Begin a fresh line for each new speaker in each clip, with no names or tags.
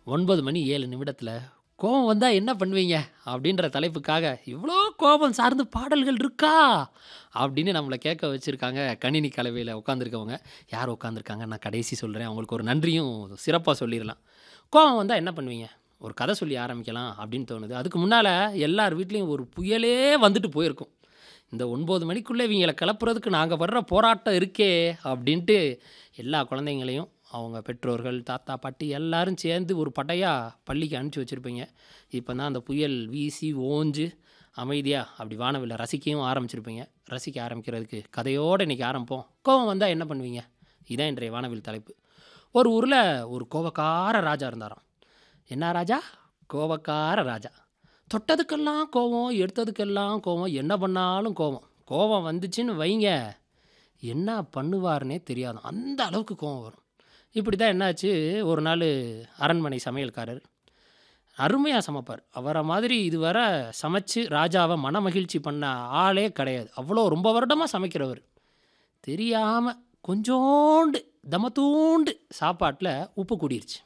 9 மணி 7 நிமிடத்துல கோவம் வந்தா என்ன பண்ணுவீங்க? அப்படின்ற தலைப்புக்காக, இவ்ளோ கோபம் சார்ந்த பாடல்கள் இருக்கா? அப்படின்னு நம்மள கேட்க வச்சிருக்காங்க கணினி கலவையில உட்காந்துருக்கவங்க. யார் உட்காந்துருக்காங்க? நான் கடைசி சொல்றேன். அவங்களுக்கு ஒரு நன்றியும் சிறப்பா சொல்லிறலாம். கோவம் வந்தா என்ன பண்ணுவீங்க? ஒரு கதை சொல்லி ஆரம்பிக்கலாம் அப்படின்னு தோணுது. அதுக்கு முன்னால எல்லார் வீட்லயும் ஒரு புயலே வந்துட்டு போயிருக்கும். இந்த 9 மணிக்குள்ள இவங்கள கிளப்புறதுக்கு நாங்க படுற போராட்டம் இருக்கே! அப்படின்ட்டு எல்லா குழந்தைங்களையும் அவங்க பெற்றோர்கள், தாத்தா, பாட்டி எல்லாரும் சேர்ந்து ஒரு படையா பள்ளிக்கு அனுப்பிச்சு வச்சிருப்பீங்க. இப்ப தான் அந்த புயல் வீசி ஓஞ்சு அமைதியா அப்படி வானவில்ல ரசிக்கவும் ஆரம்பிச்சிருப்பீங்க. ரசிக்க ஆரம்பிக்கிறதுக்கு கதையோட இன்னைக்கு ஆரம்பிப்போம். கோவம் வந்தா என்ன பண்ணுவீங்க? இதான் இன்றைய வானவில் தலைப்பு. ஒரு ஊர்ல ஒரு கோவக்கார ராஜா இருந்தாராம். என்ன ராஜா? கோவக்கார ராஜா. தொட்டதுக்கெல்லாம் கோவம், எடுத்ததுக்கெல்லாம் கோவம், என்ன பண்ணாலும் கோவம். கோவம் வந்துச்சுன்னு வைங்க, என்ன பண்ணுவாருன்னே தெரியாதாம். அந்த அளவுக்கு கோவம் வரும். இப்படி தான் என்னாச்சு, ஒரு நாளு அரண்மனை சமையல்காரர். அருமையா சமைப்பார். அவர மாதிரி இதுவரை சமைச்சு ராஜாவ மனமகிழ்ச்சி பண்ண ஆளே கிடையாது. அவ்வளோ ரொம்ப வருடமா சமைக்கிறவரு. தெரியாம கொஞ்சோண்டு தமத்தூண்டு சாப்பாட்ல உப்பு கூடிருச்சு.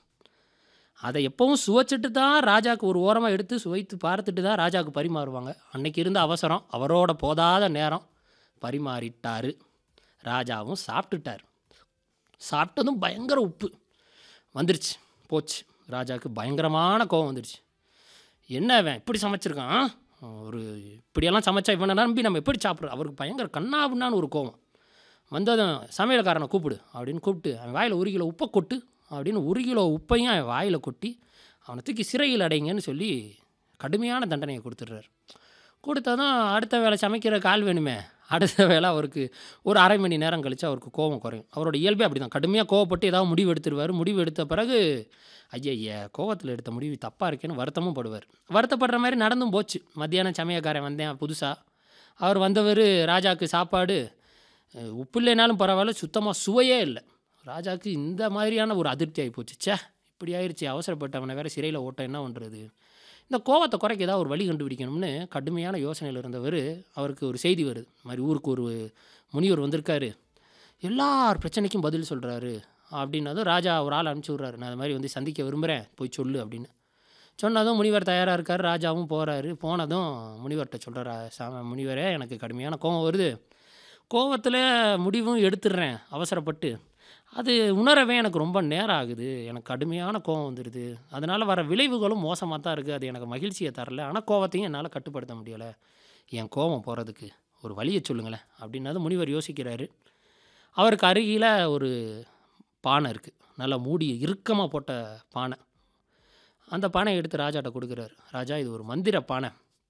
அத எப்பவும் சுவைச்சுட்டு தான் ராஜாக்கு ஒரு ஓரமா எடுத்து சுவைத்து பார்த்துட்டு தான் ராஜாவுக்கு பரிமாறுவாங்க. அன்னைக்கு இருந்த அவசரம், அவரோட போதாத நேரம் பரிமாறிட்டாரு. ராஜாவும் சாப்பிட்டுட்டாரு. சாப்பிட்டதும் பயங்கர உப்பு. வந்துருச்சு. போச்சு. ராஜாவுக்கு பயங்கரமான கோவம் வந்துருச்சு. என்ன இவன் இப்படி சமைச்சிருக்கான்? ஒரு இப்படியெல்லாம் சமைச்சா இவன நம்பி நம்ம எப்படி சாப்பிடுறது? அவருக்கு பயங்கர கன்னாபின்னான்னு ஒரு கோவம். வந்ததும் சமையல்காரன கூப்பிடு அப்படின்னு கூப்பிட்டு, அவன் வாயில 1 கிலோ உப்ப கொட்டு அப்படின்னு 1 கிலோ உப்பையும் அவன் வாயில கொட்டி, அவன தூக்கி சிறையில் அடைங்கன்னு சொல்லி கடுமையான தண்டனைய குடுத்துடுறாரு. குடுத்ததும் அடுத்த வேளை சமைக்கிறதுக்கு ஆள் வேணுமே. அடுத்த வேளை அவருக்கு ஒரு 1/2 மணி நேரம் கழிச்சு அவருக்கு கோவம் குறையும். அவரோட இயல்பே அப்படிதான். கடுமையா கோவப்பட்டு ஏதாவது முடிவு எடுத்துருவாரு. முடிவு எடுத்த பிறகு, ஐயய்ய! கோவத்துல எடுத்த முடிவு தப்பா இருக்கேன்னு வருத்தமும் படுவாரு. வருத்தப்படுற மாரி நடந்தும் போச்சு. மத்தியானம் சமையல்காரன் வந்தேன் புதுசா. அவர் வந்தவரு ராஜாவுக்கு சாப்பாடு அ உப்பு இல்லைனாலும் பரவால்ல, சுத்தமா சுவையே இல்ல. ராஜாவுக்கு இந்த மாதிரியான ஒரு அதிருப்தி ஆயிப்போச்சு. ச்சே! இப்படி ஆயிருச்சே! அவசரப்பட்டு அவன வேற சிறையில ஓட்ட என்ன பண்றது? இந்த கோவத்த குறைக்க ஏதாவது ஒரு வழி கண்டுபிடிக்கணும்னு கடுமையான யோசனையில இருந்தவரு, அவருக்கு ஒரு செய்தி வருது. இந்த மாரி ஊருக்கு ஒரு முனிவர் வந்திருக்காரு. எல்லார் பிரச்சனைக்கும் பதில் சொல்றாரு. அப்படின்னதும் ராஜா ஒரு ஆள அனுப்பிச்சு விடுறாரு. நான் இந்த மாரி வந்து சந்திக்க விரும்புறேன். போய் சொல்லு அப்படின்னு. சொன்னதும் முனிவர் தயாரா இருக்காரு. ராஜாவும் போறாரு. போனதும் முனிவர்ட்ட சொல்றாரு. சாம முனிவரே! எனக்கு கடுமையான கோவம் வருது. கோவத்துல முடிவும் எடுத்துடுறேன் அவசரப்பட்டு. அது உணரவே எனக்கு ரொம்ப நேரம் ஆகுது. எனக்கு கடுமையான கோவம் வந்துருது. அதனால வர விளைவுகளும் மோசமா தான் இருக்கு. அது எனக்கு மகிழ்ச்சிய தரல. ஆனா கோவத்தையும் என்னால கட்டுப்படுத்த முடியல. என் கோவம் போறதுக்கு ஒரு வழிய சொல்லுங்களேன். அப்படின்னதும் முனிவர் யோசிக்கிறாரு. அவருக்கு அருகில ஒரு பானை இருக்கு. நல்லா மூடி இறுக்கமா போட்ட பானை. அந்த பானைய எடுத்து ராஜாட்ட குடுக்குறாரு. ராஜா இது ஒரு மந்திர பானை.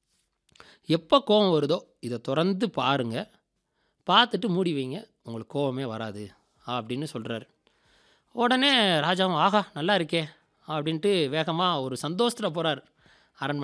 எப்ப கோவம் வருதோ, இத தொறந்து பாருங்க. பார்த்துட்டு மூடி வைங்க. உங்களுக்கு கோவமே வராது. அப்படின்னு சொல்றாரு. உடனே ராஜாவும், ஆஹா! நல்லா இருக்கே! அப்படின்ட்டு வேகமா ஒரு சந்தோஷத்துல போறாரு. அரண்மனை